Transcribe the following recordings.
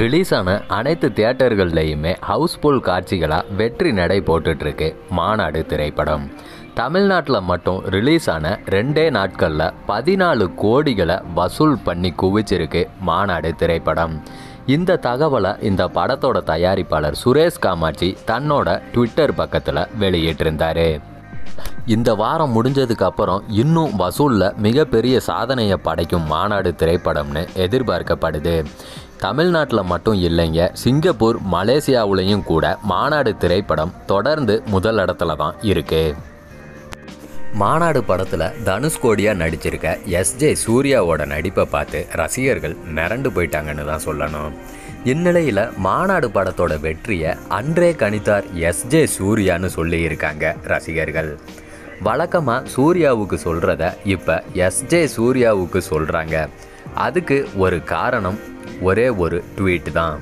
release ஆன அனைத்து தியேட்டர்கள்லையுமே Housefull காட்சிகளாக வெற்றி நடை போட்டுட்ருக்கு மாநாடு திரைப்படம் தமிழ்நாட்டில் மட்டும் ரிலீஸ் ஆன ரெண்டே நாட்களில் பதினாலு கோடிகளை வசூல் பண்ணி குவிச்சிருக்கு மாநாடு திரைப்படம் இந்த தகவலை இந்த படத்தோட தயாரிப்பாளர் சுரேஷ் காமாட்சி தன்னோட ட்விட்டர் பக்கத்தில் வெளியிட்டிருந்தாரு இந்த வாரம் முடிஞ்சதுக்கு அப்புறம் இன்னும் வசூலில் மிகப்பெரிய சாதனையை படைக்கும் மாநாடு திரைப்படம்னு எதிர்பார்க்கப்படுது தமிழ்நாட்டில் மட்டும் இல்லைங்க சிங்கப்பூர் மலேசியாவுலேயும் கூட மாநாடு திரைப்படம் தொடர்ந்து முதல் இடத்துல தான் இருக்குது மாநாடு படத்தில் தனுஷ்கோடியாக நடிச்சிருக்க எஸ்ஜே சூர்யாவோட நடிப்பை பார்த்து ரசிகர்கள் மிரண்டு போயிட்டாங்கன்னு தான் சொல்லணும் இந்நிலையில் மாநாடு படத்தோட வெற்றியை அன்றே கணித்தார் எஸ்ஜே சூர்யான்னு சொல்லியிருக்காங்க ரசிகர்கள் வழக்கமாக சூர்யாவுக்கு சொல்கிறத இப்போ எஸ்ஜே சூர்யாவுக்கு சொல்கிறாங்க அதுக்கு ஒரு காரணம் ஒரே ஒரு ட்வீட் தான்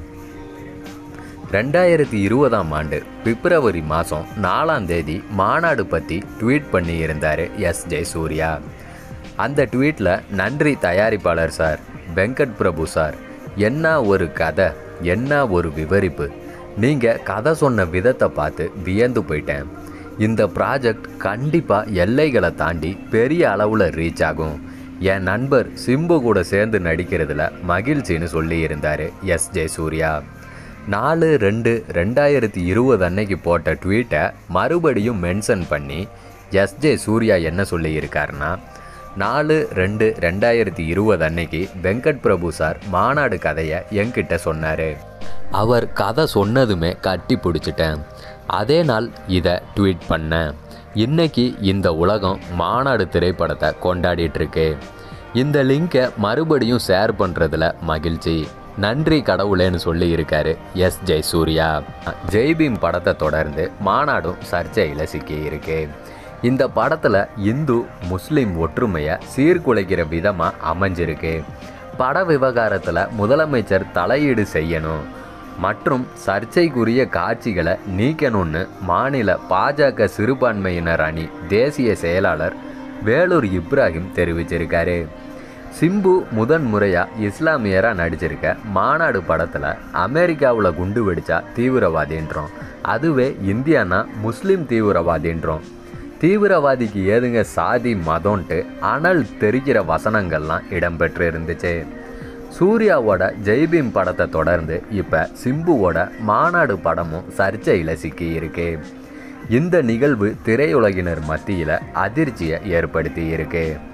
ரெண்டாயிரத்தி இருபதாம் ஆண்டு பிப்ரவரி மாதம் நாலாம் தேதி மாநாடு பற்றி ட்வீட் பண்ணியிருந்தார் எஸ் ஜெயசூர்யா அந்த ட்வீட்டில் நன்றி தயாரிப்பாளர் சார் வெங்கட் பிரபு சார் என்ன ஒரு கதை என்ன ஒரு விவரிப்பு நீங்கள் கதை சொன்ன விதத்தை பார்த்து வியந்து போயிட்டேன் இந்த ப்ராஜெக்ட் கண்டிப்பாக எல்லைகளை தாண்டி பெரிய அளவில் ரீச் ஆகும் என் நண்பர் சிம்பு கூட சேர்ந்து நடிக்கிறதுல மகிழ்ச்சின்னு சொல்லியிருந்தார் எஸ் ஜெயசூர்யா நாலு ரெண்டு ரெண்டாயிரத்தி இருபது அன்னைக்கு போட்ட ட்வீட்டை மறுபடியும் மென்ஷன் பண்ணி எஸ்ஜே சூர்யா என்ன சொல்லியிருக்காருன்னா நாலு ரெண்டு ரெண்டாயிரத்தி இருபது அன்னைக்கு வெங்கட் பிரபு சார் மாநாடு கதையை என்கிட்ட சொன்னார் அவர் கதை சொன்னதுமே கட்டி பிடிச்சிட்டேன் அதே நாள் இதை ட்வீட் பண்ணேன் இன்னைக்கு இந்த உலகம் மாநாடு திரைப்படத்தை கொண்டாடிட்டு இருக்கு இந்த லிங்கை மறுபடியும் ஷேர் பண்ணுறதுல மகிழ்ச்சி நன்றி கடவுளேன்னு சொல்லி இருக்காரு எஸ் ஜெயசூர்யா ஜெய்பீம் படத்தை தொடர்ந்து மாநாடும் சர்ச்சையில் சிக்கி இருக்கு இந்த படத்தில் இந்து முஸ்லீம் ஒற்றுமையை சீர்குலைக்கிற விதமாக அமைஞ்சிருக்கு பட விவகாரத்தில் முதலமைச்சர் தலையீடு செய்யணும் மற்றும் சர்ச்சைக்குரிய காட்சிகளை நீக்கணும்னு மாநில பாஜக சிறுபான்மையினர் அணி தேசிய செயலாளர் வேலூர் இப்ராஹிம் தெரிவிச்சிருக்காரு சிம்பு முதன் முறையாக இஸ்லாமியராக நடிச்சிருக்க மாநாடு படத்தில் அமெரிக்காவில் குண்டு வெடிச்சா தீவிரவாதின்றோம் அதுவே இந்தியானா முஸ்லீம் தீவிரவாதின்றோம் தீவிரவாதிக்கு ஏதுங்க சாதி மதம்ன்ட்டு அனல் தெரிக்கிற வசனங்கள்லாம் இடம்பெற்று இருந்துச்சு சூர்யாவோட ஜெய்பீம் படத்தை தொடர்ந்து இப்போ சிம்புவோட மாநாடு படமும் சர்ச்சையில் சிக்கி இருக்கு இந்த நிகழ்வு திரையுலகினர் மத்தியில் அதிர்ச்சியை ஏற்படுத்தி இருக்கு